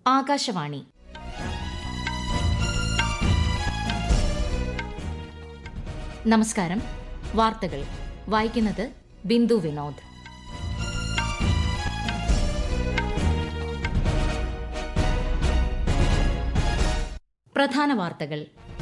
ആകാശവാണി നമസ്കാരം വാർത്തകൾ വായിക്കുന്നത് ബിന്ദു വിനോദ് പ്രധാന വാർത്തകൾ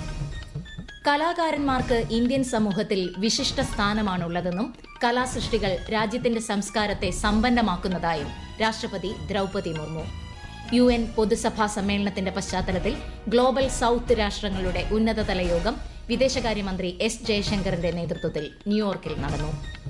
കലാകാരന്മാർക്ക് ഇന്ത്യൻ സമൂഹത്തിൽ വിശിഷ്ട സ്ഥാനമാണുള്ളതെന്നും കലാസൃഷ്ടികൾ രാജ്യത്തിന്റെ സംസ്കാരത്തെ സമ്പന്നമാക്കുന്നതായും രാഷ്ട്രപതി ദ്രൌപതി മുർമു യു എൻ പൊതുസഭാ സമ്മേളനത്തിന്റെ പശ്ചാത്തലത്തിൽ ഗ്ലോബൽ സൌത്ത് രാഷ്ട്രങ്ങളുടെ ഉന്നതതല യോഗം വിദേശകാര്യമന്ത്രി എസ് ജയശങ്കറിന്റെ നേതൃത്വത്തിൽ ന്യൂയോർക്കിൽ നടന്നു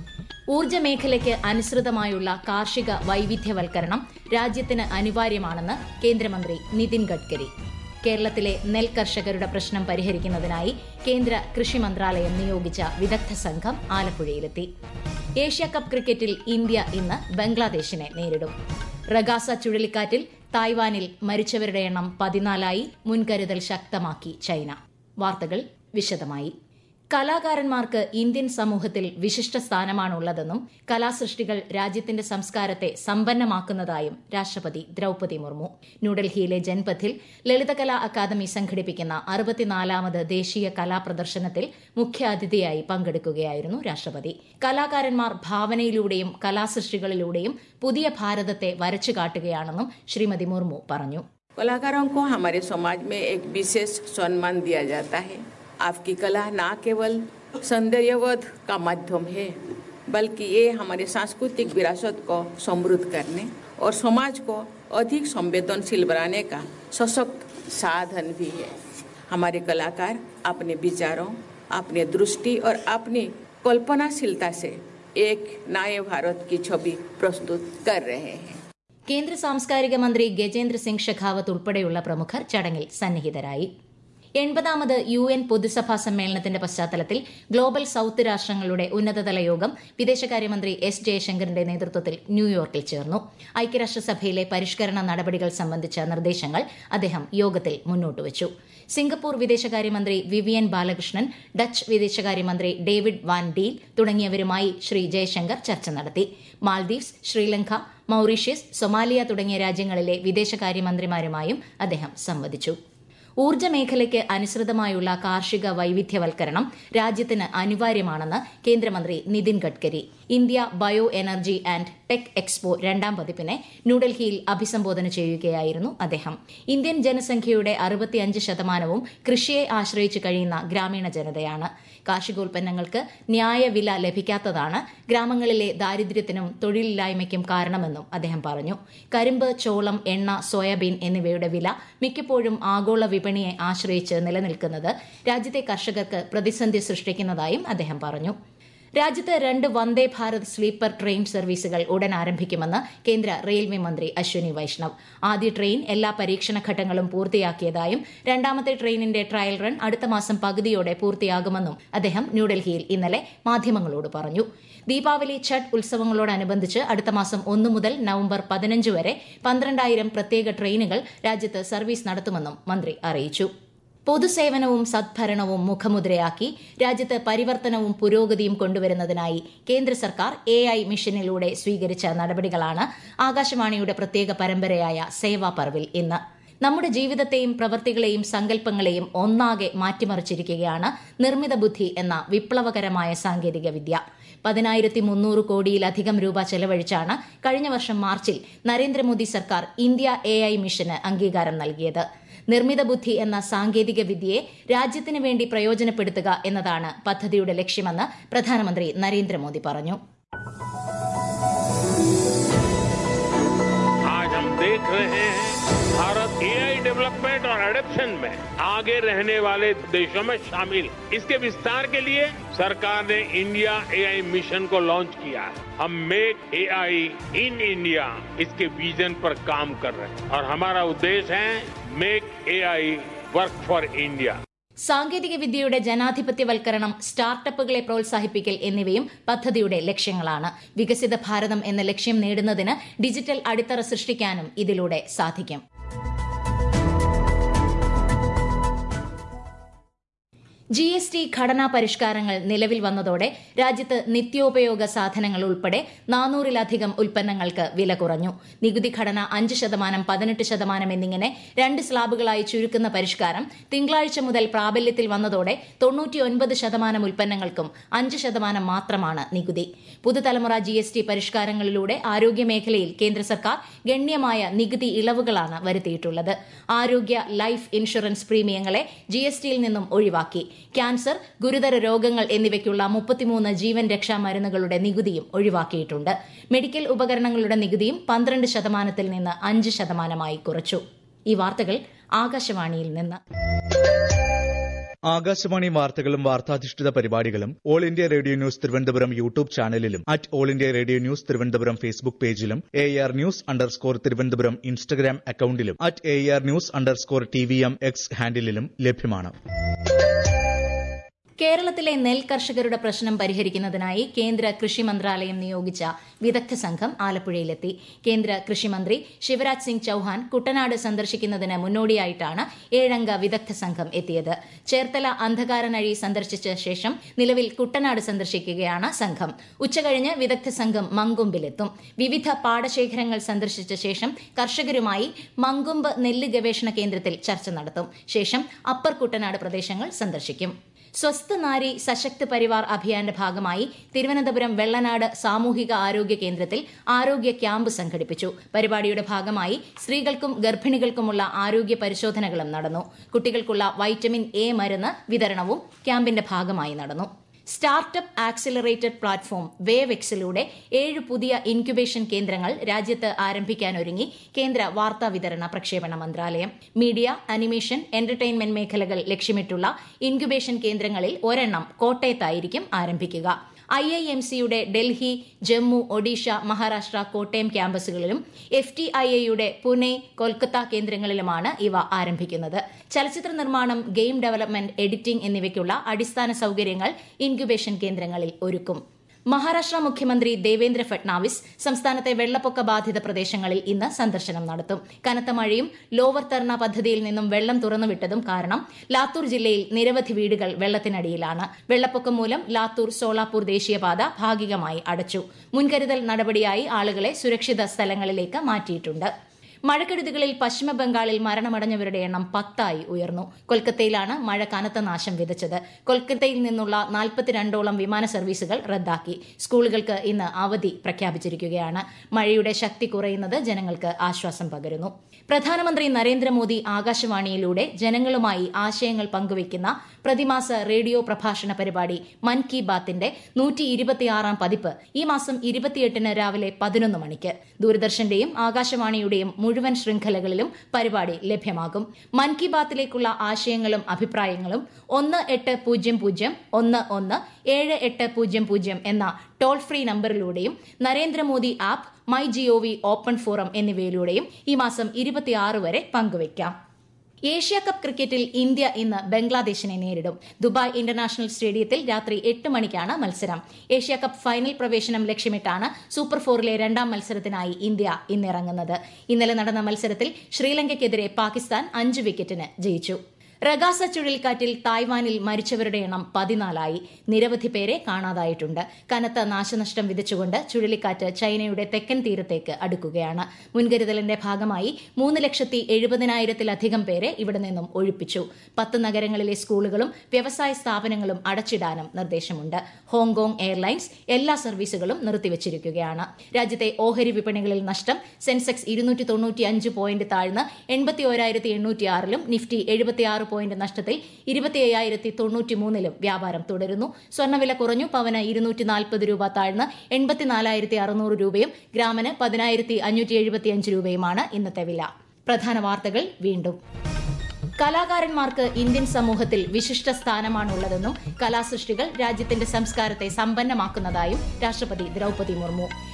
ഊർജ്ജ മേഖലയ്ക്ക് അനുസൃതമായുള്ള കാർഷിക വൈവിധ്യവൽക്കരണം രാജ്യത്തിന് അനിവാര്യമാണെന്ന് കേന്ദ്രമന്ത്രി നിതിൻ ഗഡ്കരി കേരളത്തിലെ നെൽ കർഷകരുടെ പ്രശ്നം പരിഹരിക്കുന്നതിനായി കേന്ദ്ര കൃഷി മന്ത്രാലയം നിയോഗിച്ച വിദഗ്ധ സംഘം ആലപ്പുഴയിലെത്തി ഏഷ്യ കപ്പ് ക്രിക്കറ്റിൽ ഇന്ത്യ ഇന്ന് ബംഗ്ലാദേശിനെ നേരിടും റഗാസ ചുഴലിക്കാറ്റിൽ തായ്വാനിൽ മരിച്ചവരുടെ എണ്ണം പതിനാലായി മുൻകരുതൽ ശക്തമാക്കി ചൈന വാർത്തകൾ വിശദമായി കലാകാരന്മാർക്ക് ഇന്ത്യൻ സമൂഹത്തിൽ വിശിഷ്ട സ്ഥാനമാണുള്ളതെന്നും കലാസൃഷ്ടികൾ രാജ്യത്തിന്റെ സംസ്കാരത്തെ സമ്പന്നമാക്കുന്നതായും രാഷ്ട്രപതി ദ്രൌപതി മുർമു ന്യൂഡൽഹിയിലെ ജൻപഥിൽ ലളിതകലാ അക്കാദമി സംഘടിപ്പിക്കുന്ന അറുപത്തിനാലാമത് ദേശീയ കലാപ്രദർശനത്തിൽ മുഖ്യാതിഥിയായി പങ്കെടുക്കുകയായിരുന്നു രാഷ്ട്രപതി കലാകാരന്മാർ ഭാവനയിലൂടെയും കലാസൃഷ്ടികളിലൂടെയും പുതിയ ഭാരതത്തെ വരച്ചു കാട്ടുകയാണെന്നും ശ്രീമതി മുർമു പറഞ്ഞു कलाकारों को हमारे समाज में एक विशेष सम्मान दिया जाता है आपकी कला न केवल सौंदर्यवध का माध्यम है बल्कि ये हमारे सांस्कृतिक विरासत को समृद्ध करने और समाज को अधिक संवेदनशील बनाने का सशक्त साधन भी है हमारे कलाकार अपने विचारों अपने दृष्टि और अपनी कल्पनाशीलता से एक नए भारत की छवि प्रस्तुत कर रहे हैं കേന്ദ്ര സാംസ്കാരിക മന്ത്രി ഗജേന്ദ്ര സിംഗ് ഷെഖാവത്ത് ഉൾപ്പെടെയുള്ള പ്രമുഖർ ചടങ്ങിൽ സന്നിഹിതരായി എൺപതാമത് യു എൻ പൊതുസഭാ സമ്മേളനത്തിന്റെ പശ്ചാത്തലത്തിൽ ഗ്ലോബൽ സൌത്ത് രാഷ്ട്രങ്ങളുടെ ഉന്നതതല യോഗം വിദേശകാര്യമന്ത്രി എസ് ജയശങ്കറിന്റെ നേതൃത്വത്തിൽ ന്യൂയോർക്കിൽ ചേർന്നു ഐക്യരാഷ്ട്രസഭയിലെ പരിഷ്കരണ നടപടികൾ സംബന്ധിച്ച നിർദ്ദേശങ്ങൾ അദ്ദേഹം യോഗത്തിൽ മുന്നോട്ടുവച്ചു സിംഗപ്പൂർ വിദേശകാര്യമന്ത്രി വിവിയൻ ബാലകൃഷ്ണൻ ഡച്ച് വിദേശകാര്യമന്ത്രി ഡേവിഡ് വാൻ ഡീൽ തുടങ്ങിയവരുമായി ശ്രീ ജയശങ്കർ ചർച്ച നടത്തി മാൽദീവ്സ് ശ്രീലങ്ക മൌറീഷ്യസ് സൊമാലിയ തുടങ്ങിയ രാജ്യങ്ങളിലെ വിദേശകാര്യമന്ത്രിമാരുമായും അദ്ദേഹം സംവദിച്ചു ഊർജ്ജ മേഖലയ്ക്ക് അനുസൃതമായുള്ള കാർഷിക വൈവിധ്യവൽക്കരണം രാജ്യത്തിന് അനിവാര്യമാണെന്ന് കേന്ദ്രമന്ത്രി Nitin Gadkari India bio energy and tech expo രണ്ടാം പതിപ്പിനെ ന്യൂഡൽഹിയിൽ അഭിസംബോധന ചെയ്യുകയായിരുന്നു അദ്ദേഹം ഇന്ത്യൻ ജനസംഖ്യയുടെ അറുപത്തിയഞ്ച് ശതമാനവും കൃഷിയെ ആശ്രയിച്ച് കഴിയുന്ന ഗ്രാമീണ ജനതയാണ് കാർഷികോൽപ്പന്നങ്ങൾക്ക് ന്യായവില ലഭിക്കാത്തതാണ് ഗ്രാമങ്ങളിലെ ദാരിദ്ര്യത്തിനും തൊഴിലില്ലായ്മയ്ക്കും കാരണമെന്നും അദ്ദേഹം പറഞ്ഞു കരിമ്പ് ചോളം എണ്ണ സോയാബീൻ എന്നിവയുടെ വില മിക്കപ്പോഴും ആഗോള വിപണിയെ ആശ്രയിച്ച് നിലനിൽക്കുന്നത് രാജ്യത്തെ കർഷകർക്ക് പ്രതിസന്ധി സൃഷ്ടിക്കുന്നതായും അദ്ദേഹം പറഞ്ഞു രാജ്യത്ത് രണ്ട് വന്ദേ ഭാരത് സ്ലീപ്പർ ട്രെയിൻ സർവീസുകൾ ഉടൻ ആരംഭിക്കുമെന്ന് കേന്ദ്ര റെയിൽവേ മന്ത്രി അശ്വനി വൈഷ്ണവ് ആദ്യ ട്രെയിൻ എല്ലാ പരീക്ഷണ ഘട്ടങ്ങളും പൂർത്തിയാക്കിയതായും രണ്ടാമത്തെ ട്രെയിനിന്റെ ട്രയൽ റൺ അടുത്ത മാസം പകുതിയോടെ പൂർത്തിയാകുമെന്നും അദ്ദേഹം ന്യൂഡൽഹിയിൽ ഇന്നലെ മാധ്യമങ്ങളോട് പറഞ്ഞു ദീപാവലി ഛട്ട് ഉത്സവങ്ങളോടനുബന്ധിച്ച് അടുത്ത മാസം ഒന്നു മുതൽ നവംബർ പതിനഞ്ച് വരെ പന്ത്രണ്ടായിരം പ്രത്യേക ട്രെയിനുകൾ രാജ്യത്ത് സർവീസ് നടത്തുമെന്നും മന്ത്രി അറിയിച്ചു പൊതുസേവനവും സദ്ഭരണവും മുഖമുദ്രയാക്കി രാജ്യത്ത് പരിവർത്തനവും പുരോഗതിയും കൊണ്ടുവരുന്നതിനായി കേന്ദ്ര സർക്കാർ എ ഐ മിഷനിലൂടെ സ്വീകരിച്ച നടപടികളാണ് ആകാശവാണിയുടെ പ്രത്യേക പരമ്പരയായ സേവാ പർവിൽ ഇന്ന് നമ്മുടെ ജീവിതത്തെയും പ്രവൃത്തികളെയും സങ്കല്പങ്ങളെയും ഒന്നാകെ മാറ്റിമറിച്ചിരിക്കുകയാണ് നിർമ്മിത ബുദ്ധി എന്ന വിപ്ലവകരമായ സാങ്കേതിക വിദ്യ പതിനായിരത്തി മുന്നൂറ് കോടിയിലധികം രൂപ ചെലവഴിച്ചാണ് കഴിഞ്ഞ വർഷം മാർച്ചിൽ നരേന്ദ്രമോദി സർക്കാർ ഇന്ത്യ എ ഐ മിഷന് അംഗീകാരം നൽകിയത് നിർമ്മിത ബുദ്ധി എന്ന സാങ്കേതിക വിദ്യയെ രാജ്യത്തിന് വേണ്ടി പ്രയോജനപ്പെടുത്തുക എന്നതാണ് പദ്ധതിയുടെ ലക്ഷ്യമെന്ന് പ്രധാനമന്ത്രി നരേന്ദ്രമോദി പറഞ്ഞു आज हम देख रहे हैं भारत एआई डेवलपमेंट और एडेप्शन में आगे रहने वाले देशों में शामिल इसके विस्तार के लिए सरकार ने इंडिया एआई मिशन को लॉन्च किया है हम मेक एआई इन इंडिया इसके विजन पर काम कर रहे हैं और हमारा उद्देश्य है make AI work for India സാങ്കേതിക വിദ്യയുടെ ജനാധിപത്യവൽക്കരണം സ്റ്റാർട്ടപ്പുകളെ പ്രോത്സാഹിപ്പിക്കൽ എന്നിവയും പദ്ധതിയുടെ ലക്ഷ്യങ്ങളാണ് വികസിത ഭാരതം എന്ന ലക്ഷ്യം നേടുന്നതിന് ഡിജിറ്റൽ അടിത്തറ സൃഷ്ടിക്കാനും ഇതിലൂടെ സാധിക്കും ജി എസ് ടി ഘടനാ പരിഷ്കാരങ്ങൾ നിലവിൽ വന്നതോടെ രാജ്യത്ത് നിത്യോപയോഗ സാധനങ്ങൾ ഉൾപ്പെടെ നാനൂറിലധികം ഉൽപ്പന്നങ്ങൾക്ക് വില കുറഞ്ഞു നികുതി ഘടന അഞ്ച് ശതമാനം പതിനെട്ട് ശതമാനം എന്നിങ്ങനെ രണ്ട് സ്ലാബുകളായി ചുരുക്കുന്ന പരിഷ്കാരം തിങ്കളാഴ്ച മുതൽ പ്രാബല്യത്തിൽ വന്നതോടെ തൊണ്ണൂറ്റിയൊൻപത് ശതമാനം ഉൽപ്പന്നങ്ങൾക്കും അഞ്ച് ശതമാനം മാത്രമാണ് നികുതി പുതുതലമുറ ജി എസ് ടി പരിഷ്കാരങ്ങളിലൂടെ ആരോഗ്യമേഖലയിൽ കേന്ദ്ര സർക്കാർ ഗണ്യമായ നികുതി ഇളവുകളാണ് വരുത്തിയിട്ടുള്ളത് ആരോഗ്യ ലൈഫ് ഇൻഷുറൻസ് പ്രീമിയങ്ങളെ ജി എസ് ടിയിൽ നിന്നും ഒഴിവാക്കി ക്യാൻസർ ഗുരുതര രോഗങ്ങൾ എന്നിവയ്ക്കുള്ള മുപ്പത്തിമൂന്ന് ജീവൻ രക്ഷാ മരുന്നുകളുടെ നികുതിയും ഒഴിവാക്കിയിട്ടുണ്ട് മെഡിക്കൽ ഉപകരണങ്ങളുടെ നികുതിയും പന്ത്രണ്ട് ശതമാനത്തിൽ നിന്ന് അഞ്ച് ശതമാനമായി കുറച്ചു ഈ വാർത്തകൾ ആകാശവാണിയിൽ നിന്ന് ആകാശവാണി വാർത്തകളും വാർത്താധിഷ്ഠിത പരിപാടികളും all India radio news Thiruvananthapuram YouTube ചാനലിലും at all India radio news Thiruvananthapuram Facebook പേജിലും A R news underscore Thiruvananthapuram Instagram അക്കൌണ്ടിലും at A R news underscore T V M X ഹാൻഡിലും ലഭ്യമാണ് കേരളത്തിലെ നെൽ കർഷകരുടെ പ്രശ്നം പരിഹരിക്കുന്നതിനായി കേന്ദ്ര കൃഷി മന്ത്രാലയം നിയോഗിച്ച വിദഗ്ധ സംഘം ആലപ്പുഴയിലെത്തി കേന്ദ്ര കൃഷിമന്ത്രി ശിവരാജ് സിംഗ് ചൌഹാൻ കുട്ടനാട് സന്ദർശിക്കുന്നതിന് മുന്നോടിയായിട്ടാണ് ഏഴംഗ വിദഗ്ധ സംഘം എത്തിയത് ചേർത്തല അന്ധകാരനഴി സന്ദർശിച്ച ശേഷം നിലവിൽ കുട്ടനാട് സന്ദർശിക്കുകയാണ് സംഘം ഉച്ചകഴിഞ്ഞ് വിദഗ്ധ സംഘം മങ്കൊമ്പിലെത്തും വിവിധ പാടശേഖരങ്ങൾ സന്ദർശിച്ച ശേഷം കർഷകരുമായി മങ്കൊമ്പ് നെല്ല് ഗവേഷണ കേന്ദ്രത്തിൽ ചർച്ച നടത്തും ശേഷം അപ്പർ കുട്ടനാട് പ്രദേശങ്ങൾ സന്ദർശിക്കും സ്വസ്ഥ നാരി സശക്ത് പരിവാർ അഭിയാന്റെ ഭാഗമായി തിരുവനന്തപുരം വെള്ളനാട് സാമൂഹിക ആരോഗ്യ കേന്ദ്രത്തിൽ ആരോഗ്യ ക്യാമ്പ് സംഘടിപ്പിച്ചു പരിപാടിയുടെ ഭാഗമായി സ്ത്രീകൾക്കും ഗർഭിണികൾക്കുമുള്ള ആരോഗ്യ പരിശോധനകളും നടന്നു കുട്ടികൾക്കുള്ള വൈറ്റമിൻ എ മരുന്ന് വിതരണവും ക്യാമ്പിന്റെ ഭാഗമായി നടന്നു സ്റ്റാർട്ടപ്പ് ആക്സിലറേറ്റഡ് പ്ലാറ്റ്ഫോം വേവ് എക്സിലൂടെ ഏഴ് പുതിയ ഇൻക്യുബേഷൻ കേന്ദ്രങ്ങൾ രാജ്യത്ത് ആരംഭിക്കാനൊരുങ്ങി കേന്ദ്ര വാർത്താ വിതരണ പ്രക്ഷേപണ മന്ത്രാലയം മീഡിയ അനിമേഷൻ എന്റർടൈൻമെന്റ് മേഖലകൾ ലക്ഷ്യമിട്ടുള്ള ഇൻക്യുബേഷൻ കേന്ദ്രങ്ങളിൽ ഒരെണ്ണം കോട്ടയത്തായിരിക്കും ആരംഭിക്കുക ഐ ഐ എം സിയുടെ ഡൽഹി ജമ്മു ഒഡീഷ മഹാരാഷ്ട്ര കോട്ടയം ക്യാമ്പസുകളിലും എഫ് ടി ഐ എയുടെ പുനെ കൊൽക്കത്ത കേന്ദ്രങ്ങളിലുമാണ് ഇവ ആരംഭിക്കുന്നത് ചലച്ചിത്ര നിർമ്മാണം ഗെയിം ഡെവലപ്മെന്റ് എഡിറ്റിംഗ് എന്നിവയ്ക്കുള്ള അടിസ്ഥാന സൌകര്യങ്ങൾ ഇൻക്യുബേഷൻ കേന്ദ്രങ്ങളിൽ ഒരുക്കും മഹാരാഷ്ട്ര മുഖ്യമന്ത്രി ദേവേന്ദ്ര ഫട്നാവിസ് സംസ്ഥാനത്തെ വെള്ളപ്പൊക്ക ബാധിത പ്രദേശങ്ങളിൽ ഇന്ന് സന്ദർശനം നടത്തും കനത്ത മഴയും ലോവർ തർണ പദ്ധതിയിൽ നിന്നും വെള്ളം തുറന്നുവിട്ടതും കാരണം ലാത്തൂർ ജില്ലയിൽ നിരവധി വീടുകൾ വെള്ളത്തിനടിയിലാണ് വെള്ളപ്പൊക്കം മൂലം ലാത്തൂർ സോളാപൂർ ദേശീയപാത ഭാഗികമായി അടച്ചു മുൻകരുതൽ നടപടിയായി ആളുകളെ സുരക്ഷിത സ്ഥലങ്ങളിലേക്ക് മാറ്റിയിട്ടുണ്ട് മഴക്കെടുതികളിൽ പശ്ചിമ ബംഗാളിൽ മരണമടഞ്ഞവരുടെ എണ്ണം പത്തായി ഉയർന്നു കൊൽക്കത്തയിലാണ് മഴ കനത്ത നാശം വിതച്ചത് കൊൽക്കത്തയിൽ നിന്നുള്ള നാൽപ്പത്തിരണ്ടോളം വിമാന സർവീസുകൾ റദ്ദാക്കി സ്കൂളുകൾക്ക് ഇന്ന് അവധി പ്രഖ്യാപിച്ചിരിക്കുകയാണ് മഴയുടെ ശക്തി കുറയുന്നത് ജനങ്ങൾക്ക് ആശ്വാസം പകരുന്നു പ്രധാനമന്ത്രി നരേന്ദ്രമോദി ആകാശവാണിയിലൂടെ ജനങ്ങളുമായി ആശയങ്ങൾ പങ്കുവയ്ക്കുന്ന പ്രതിമാസ റേഡിയോ പ്രഭാഷണ പരിപാടി മൻ കി ബാത്തിന്റെ നൂറ്റി ഇരുപത്തിയാറാം പതിപ്പ് ഈ മാസം ഇരുപത്തിയെട്ടിന് രാവിലെ പതിനൊന്ന് മണിക്ക് ദൂരദർശന്റെയും ആകാശവാണിയുടെയും മുഴുവൻ ശൃംഖലകളിലും പരിപാടി ലഭ്യമാകും മൻ കി ബാത്തിലേക്കുള്ള ആശയങ്ങളും അഭിപ്രായങ്ങളും ഒന്ന് എട്ട് പൂജ്യം പൂജ്യം ഒന്ന് ഒന്ന് ഏഴ് എട്ട് പൂജ്യം പൂജ്യം എന്ന ടോൾ ഫ്രീ നമ്പറിലൂടെയും Narendra Modi app my gov open forum എന്നിവയിലൂടെയും ഈ മാസം ഇരുപത്തിയാറ് വരെ പങ്കുവയ്ക്കാം ഏഷ്യ കപ്പ് ക്രിക്കറ്റിൽ ഇന്ത്യ ഇന്ന് ബംഗ്ലാദേശിനെ നേരിടും ദുബായ് ഇന്റർനാഷണൽ സ്റ്റേഡിയത്തിൽ രാത്രി എട്ട് മണിക്കാണ് മത്സരം ഏഷ്യ കപ്പ് ഫൈനൽ പ്രവേശനം ലക്ഷ്യമിട്ടാണ് സൂപ്പർ ഫോറിലെ രണ്ടാം മത്സരത്തിനായി ഇന്ത്യ ഇന്നിറങ്ങുന്നത് ഇന്നലെ നടന്ന മത്സരത്തിൽ ശ്രീലങ്കയ്ക്കെതിരെ പാകിസ്ഥാൻ അഞ്ച് വിക്കറ്റിന് ജയിച്ചു റഗാസ ചുഴലിക്കാറ്റിൽ തായ്വാനിൽ മരിച്ചവരുടെ എണ്ണം പതിനാലായി നിരവധി പേരെ കാണാതായിട്ടുണ്ട് കനത്ത നാശനഷ്ടം വിതച്ചുകൊണ്ട് ചുഴലിക്കാറ്റ് ചൈനയുടെ തെക്കൻ തീരത്തേക്ക് അടുക്കുകയാണ് മുൻകരുതലിന്റെ ഭാഗമായി മൂന്ന് ലക്ഷത്തി എഴുപതിനായിരത്തിലധികം പേരെ ഇവിടെ നിന്നും ഒഴിപ്പിച്ചു പത്ത് നഗരങ്ങളിലെ സ്കൂളുകളും വ്യവസായ സ്ഥാപനങ്ങളും അടച്ചിടാനും നിർദ്ദേശമുണ്ട് ഹോങ്കോങ് എയർലൈൻസ് എല്ലാ സർവീസുകളും നിർത്തിവച്ചിരിക്കുകയാണ് രാജ്യത്തെ ഓഹരി വിപണികളിൽ നഷ്ടം സെൻസെക്സ് ഇരുന്നൂറ്റി തൊണ്ണൂറ്റിയഞ്ച് പോയിന്റ് താഴ്ന്ന് എൺപത്തി ഓരായിരത്തി എണ്ണൂറ്റിയാറിലും നിഫ്റ്റി എഴുപത്തിയാറ് പോയിന്റ് നഷ്ടത്തിൽ ഇരുപത്തി അയ്യായിരത്തി തൊണ്ണൂറ്റി മൂന്നിലും വ്യാപാരം തുടരുന്നു സ്വർണ്ണവില കുറഞ്ഞു പവന് ഇരുന്നൂറ്റി നാൽപ്പത് രൂപ താഴ്ന്ന് എൺപത്തിനാലായിരത്തി അറുന്നൂറ് രൂപയും ഗ്രാമിന് പതിനായിരത്തി അഞ്ഞൂറ്റി എഴുപത്തിയഞ്ച് രൂപയുമാണ് ഇന്നത്തെ വില പ്രധാന വാർത്തകൾ വീണ്ടും കലാകാരന്മാർക്ക് ഇന്ത്യൻ സമൂഹത്തിൽ വിശിഷ്ട സ്ഥാനമാണുള്ളതെന്നും കലാസൃഷ്ടികൾ രാജ്യത്തിന്റെ സംസ്കാരത്തെ സമ്പന്നമാക്കുന്നതായും രാഷ്ട്രപതി ദ്രൌപതി മുർമു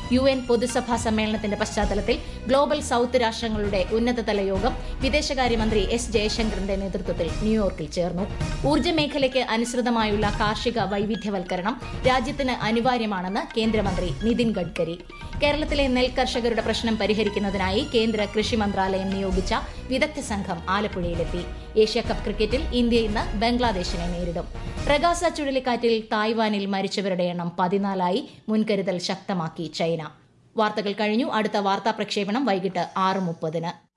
യു എൻ പൊതുസഭാ സമ്മേളനത്തിന്റെ പശ്ചാത്തലത്തിൽ ഗ്ലോബൽ സൌത്ത് രാഷ്ട്രങ്ങളുടെ ഉന്നതതല യോഗം വിദേശകാര്യമന്ത്രി എസ് ജയശങ്കറിന്റെ നേതൃത്വത്തിൽ ന്യൂയോർക്കിൽ ചേർന്നു ഊർജ്ജ മേഖലയ്ക്ക് അനുസൃതമായുള്ള കാർഷിക വൈവിധ്യവൽക്കരണം രാജ്യത്തിന് അനിവാര്യമാണെന്ന് കേന്ദ്രമന്ത്രി നിതിൻ ഗഡ്കരി കേരളത്തിലെ നെൽ കർഷകരുടെ പ്രശ്നം പരിഹരിക്കുന്നതിനായി കേന്ദ്ര കൃഷി മന്ത്രാലയം നിയോഗിച്ച വിദഗ്ധ സംഘം ആലപ്പുഴയിലെത്തി ഏഷ്യാകപ്പ് ക്രിക്കറ്റിൽ ഇന്ത്യ ഇന്ന് ബംഗ്ലാദേശിനെ നേരിടും പ്രഗാസ ചുഴലിക്കാറ്റിൽ തായ്വാനിൽ മരിച്ചവരുടെ എണ്ണം പതിനാലായി മുൻകരുതൽ ശക്തമാക്കി ചൈന വാർത്തകൾ കഴിഞ്ഞു അടുത്ത വാർത്താ പ്രക്ഷേപണം വൈകിട്ട് ആറ് മുപ്പതിന്